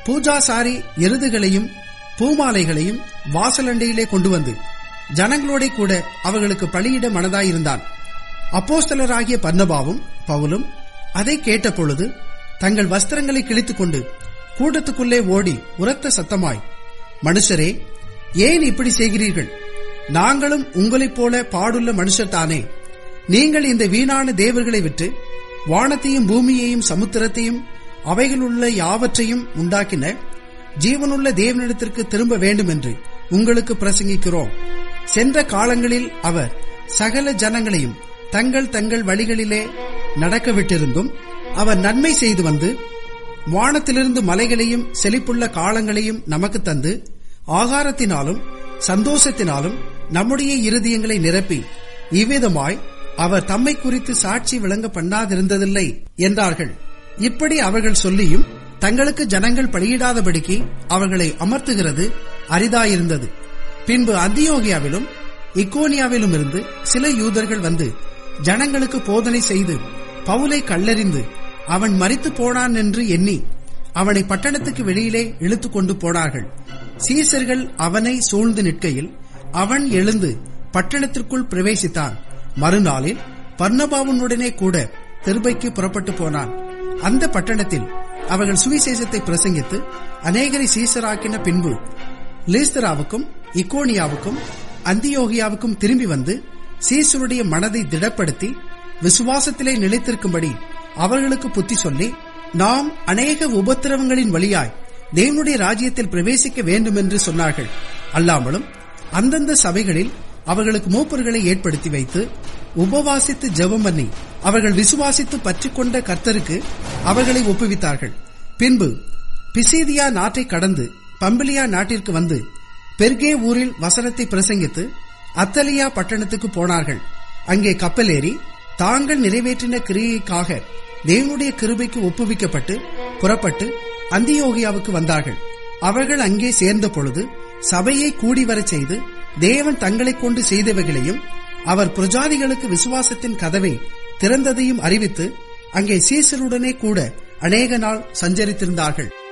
பூஜாசாரி எருதுகளையும் பூமாலைகளையும் வாசலண்டையிலே கொண்டு வந்து ஜனங்களோட கூட அவர்களுக்கு பலியிட மனதாயிருந்தான் அப்போஸ்தலராகிய பர்னபாவும் பவுலும் அதை கேட்டபொழுது தங்கள் வஸ்திரங்களை கிழித்துக் கொண்டு கூட்டத்துக்குள்ளே ஓடி உரத்த சத்தமாய் மனுஷரே ஏன் இப்படி செய்கிறீர்கள் நாங்களும் உங்களைப் போல பாடுள்ள மனுஷர் தானே நீங்கள் இந்த வீணான தேவர்களை விட்டு வானத்தையும் பூமியையும் சமுத்திரத்தையும் அவைகளுள்ள யாவற்றையும் உண்டாக்கின ஜீவனுள்ள தேவனிடத்திற்கு திரும்ப வேண்டும் என்று உங்களுக்கு பிரசங்கிக்கிறோம் சென்ற காலங்களில் அவர் சகல ஜனங்களையும் தங்கள் தங்கள் வழிகளிலே நடக்க விட்டிருந்தும் அவர் நன்மை செய்து வந்து வானத்திலிருந்து மலைகளையும் செழிப்புள்ள காலங்களையும் நமக்கு தந்து ஆகாரத்தினாலும் சந்தோஷத்தினாலும் நம்முடைய இருதயங்களை நிரப்பி இவ்விதமாய் அவர் தம்மை குறித்து சாட்சி விளங்க பண்ணாதிருந்ததில்லை என்றார்கள் இப்படி அவர்கள் சொல்லியும் தங்களுக்கு ஜனங்கள் பலியிடாதபடிக்கு அவர்களை அமர்த்துகிறது அரிதாயிருந்தது பின்பு அந்தியோகியாவிலும் இக்கோனியாவிலும் இருந்து சில யூதர்கள் வந்து ஜனங்களுக்கு போதனை செய்து பவுலை கல்லறிந்து அவன் மறித்து போனான் என்று எண்ணி அவனை பட்டணத்துக்கு வெளியிலே இழுத்து கொண்டு போனார்கள் சீசர்கள் அவனை சூழ்ந்து நிற்கையில் அவன் எழுந்து பட்டணத்திற்குள் பிரவேசித்தான் மறுநாளில் பர்ணபாவுனுடனே கூட திருபைக்கு புறப்பட்டு போனான் அந்த பட்டணத்தில் அவர்கள் சுவிசேஷத்தை பிரசங்கித்து அநேகரை சீசராக்கின பின்பு லீஸ்தராவுக்கும் இக்கோனியாவுக்கும் அந்தியோகியாவுக்கும் திரும்பி வந்து சீசருடைய மனதை திடப்படுத்தி விசுவாசத்திலே நிலைத்திருக்கும்படி அவர்களுக்கு புத்தி சொல்லி நாம் அநேக உபத்திரவங்களின் வழியாய் தேவனுடைய ராஜ்யத்தில் பிரவேசிக்க வேண்டும் என்று சொன்னார்கள் அல்லாமலும் அந்தந்த சபைகளில் அவர்களுக்கு மூப்பர்களை ஏற்படுத்தி வைத்து உபவாசித்து ஜெபம் பண்ணி அவர்கள் விசுவாசித்து பற்றிக்கொண்ட கர்த்தருக்கு அவர்களை ஒப்புவித்தார்கள் பின்பு பிசீதியா நாட்டை கடந்து பம்பிலியா நாட்டிற்கு வந்து பெர்கே ஊரில் வசனத்தை பிரசங்கித்து அத்தலியா பட்டணத்துக்கு போனார்கள் அங்கே கப்பலேறி தாங்கள் நிறைவேற்றின கிரியைக்காக தேவனுடைய கிருபைக்கு ஒப்புவிக்கப்பட்டு புறப்பட்டு அந்தியோகியாவுக்கு வந்தார்கள் அவர்கள் அங்கே சேர்ந்த பொழுது சபையை கூடி வரச் செய்து தேவன் தங்களைக் கொண்டு செய்தவைகளையும் அவர் பிரஜாதிகளுக்கு விசுவாசத்தின் கதவை திறந்ததையும் அறிவித்து அங்கே சீசருடனே கூட அநேக நாள் சஞ்சரித்திருந்தார்கள்